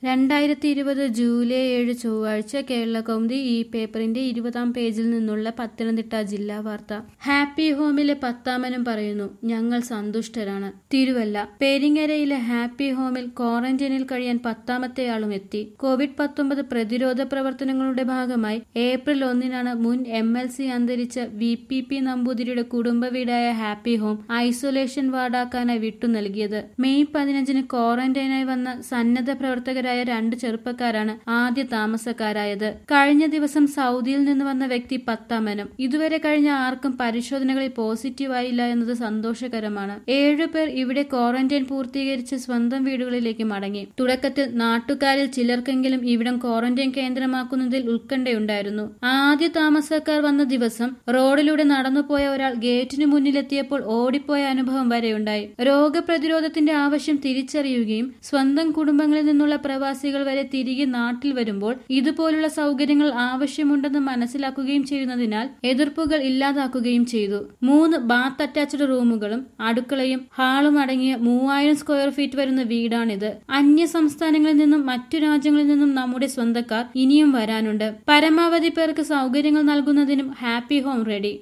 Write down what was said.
രണ്ടായിരത്തി ഇരുപത് ജൂലൈ ഏഴ് ചൊവ്വാഴ്ച കേരള കൗമുദി ഈ പേപ്പറിന്റെ ഇരുപതാം പേജിൽ നിന്നുള്ള പത്തനംതിട്ട ജില്ലാ വാർത്ത ഹാപ്പി ഹോമിലെ പത്താമനും പറയുന്നു ഞങ്ങൾ സന്തുഷ്ടരാണ് തിരുവല്ല പേരിങ്ങരയിലെ ഹാപ്പി ഹോമിൽ ക്വാറന്റൈനിൽ കഴിയാൻ പത്താമത്തെയാളും എത്തി കോവിഡ് പത്തൊമ്പത് പ്രതിരോധ പ്രവർത്തനങ്ങളുടെ ഭാഗമായി ഏപ്രിൽ ഒന്നിനാണ് മുൻ എം എൽ സി അന്തരിച്ച വി പി പി നമ്പൂതിരിയുടെ കുടുംബ വീടായ ഹാപ്പി ഹോം ഐസൊലേഷൻ വാർഡാക്കാനായി വിട്ടു നൽകിയത് മെയ് പതിനഞ്ചിന് ക്വാറന്റൈനായി വന്ന സന്നദ്ധ പ്രവർത്തകരായ രണ്ട് ചെറുപ്പക്കാരാണ് ആദ്യ താമസക്കാരായത് കഴിഞ്ഞ ദിവസം സൗദിയിൽ നിന്ന് വന്ന വ്യക്തി പത്താമനും ഇതുവരെ കഴിഞ്ഞ ആർക്കും പരിശോധനകളിൽ പോസിറ്റീവ് ആയില്ല എന്നത് സന്തോഷകരമാണ് ഏഴുപേർ ഇവിടെ ക്വാറന്റൈൻ പൂർത്തീകരിച്ച് സ്വന്തം വീടുകളിലേക്ക് മടങ്ങി തുടക്കത്തിൽ നാട്ടുകാരിൽ ചിലർക്കെങ്കിലും ഇവിടം ക്വാറന്റൈൻ കേന്ദ്രമാക്കുന്നതിൽ ഉത്കണ്ഠയുണ്ടായിരുന്നു ആദ്യ താമസക്കാർ വന്ന ദിവസം റോഡിലൂടെ നടന്നുപോയ ഒരാൾ ഗേറ്റിന് മുന്നിലെത്തിയപ്പോൾ ഓടിപ്പോയ അനുഭവം വരെയുണ്ടായി രോഗപ്രതിരോധത്തിന്റെ ആവശ്യം തിരിച്ചറിയുകയും സ്വന്തം കുടുംബങ്ങളിൽ നിന്നുള്ള പ്രവാസികൾ വരെ തിരികെ നാട്ടിൽ വരുമ്പോൾ ഇതുപോലുള്ള സൗകര്യങ്ങൾ ആവശ്യമുണ്ടെന്ന് മനസ്സിലാക്കുകയും ചെയ്യുന്നതിനാൽ എതിർപ്പുകൾ ഇല്ലാതാക്കുകയും ചെയ്തു മൂന്ന് ബാത്ത് അറ്റാച്ച്ഡ് റൂമുകളും അടുക്കളയും ഹാളും അടങ്ങിയ മൂവായിരം സ്ക്വയർ ഫീറ്റ് വരുന്ന വീടാണിത് അന്യ സംസ്ഥാനങ്ങളിൽ നിന്നും മറ്റു രാജ്യങ്ങളിൽ നിന്നും നമ്മുടെ സ്വന്തക്കാർ ഇനിയും വരാനുണ്ട് പരമാവധി പേർക്ക് സൗകര്യങ്ങൾ നൽകുന്നതിനും ഹാപ്പി ഹോം റെഡി